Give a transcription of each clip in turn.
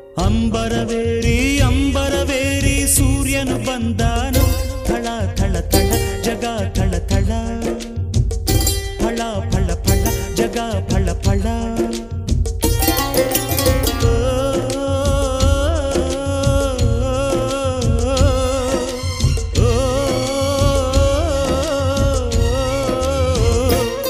ಅಂಬರವೇರಿ ಅಂಬರವೇರಿ ಸೂರ್ಯನು ಬಂದಾನು ಥಳ ಥಳ ಥಳ ಜಗ ಥಳ ಥಳ ಫಳ ಫಳ ಫಳ ಜಗ ಫಳ ಫಳ ಓ, ಓ, ಓ, ಓ.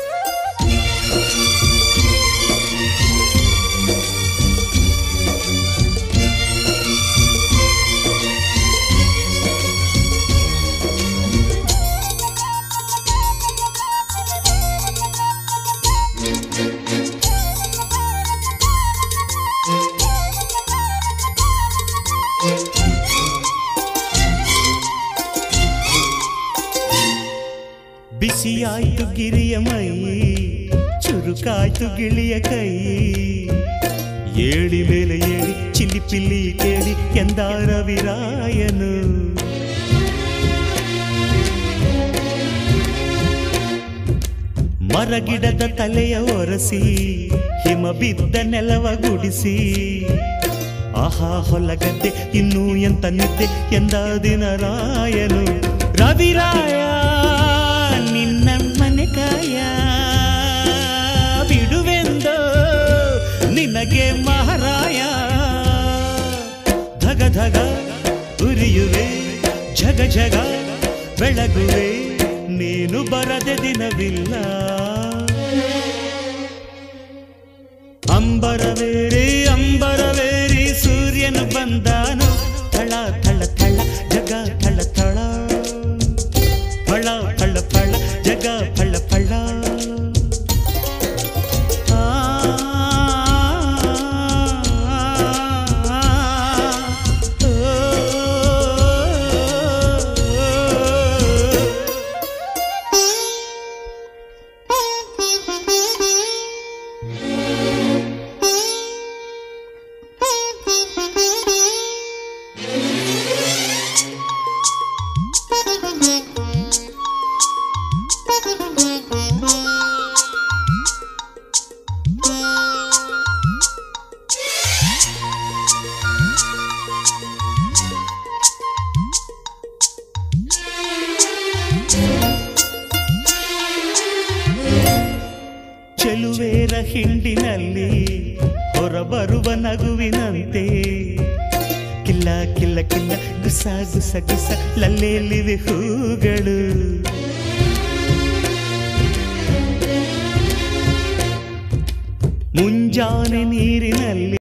ಬಿಸಿಯಾಯ್ತು ಗಿರಿಯ ಮೈ ಚುರುಕಾಯ್ತು ಗಿಳಿಯ ಕೈ ಏಳಿ ಮೇಲೆ ಏಳಿ ಚಿಲ್ಲಿ ಪಿಲ್ಲಿ ಕೇಳಿ ಎಂದಾರ ವಿರಾಯನು ಮರಗಿಡದ ತಲೆಯ ಒರಸಿ ಹಿಮ ಬಿದ್ದ ನೆಲವ ಗುಡಿಸಿ ಆಹಾ ಹೊಲಗದ್ದೆ ಇನ್ನೂ ಎಂತ ನಿದ್ದೆ ಎಂದ ದಿನ ರಾಯನು ರವಿರಾಯ ನಿನ್ನ ಮನೆ ಕಾಯ ಬಿಡುವೆಂದೋ ನಿನಗೆ ಮಹಾರಾಯ ಧಗ ಧಗ ಉರಿಯುವೆ ಜಗ ಜಗ ಬೆಳಗುವೆ ನೀನು ಬರದೆ ದಿನವಿಲ್ಲ ಅಂಬರವೇರಿ ಅಂಬರವೇರಿ ಸೂರ್ಯನು ಬಂದಾನು ಥಳ ಥಳ ಥಳ ಜಗ ಥಳ ಥಳ ಫಳ ಫಳ ಫಳ ಜಗ ಫಳ ಫಳ ಆ, ಓ, ಓ, ಓ. ಚೆಲುವೇರ ಹಿಂಡಿನಲ್ಲಿ ಹೊರಬರುವ ನಗುವಿನಂತೆ ಕಿಲ್ಲ ಕಿಲ್ಲ ಕಿಲ್ಲ ಗುಸ ಗುಸ ಗುಸ ಲಲ್ಲೆಯಲ್ಲಿವೆ ಹೂಗಳು ಮುಂಜಾನೆ ನೀರಿನಲ್ಲಿ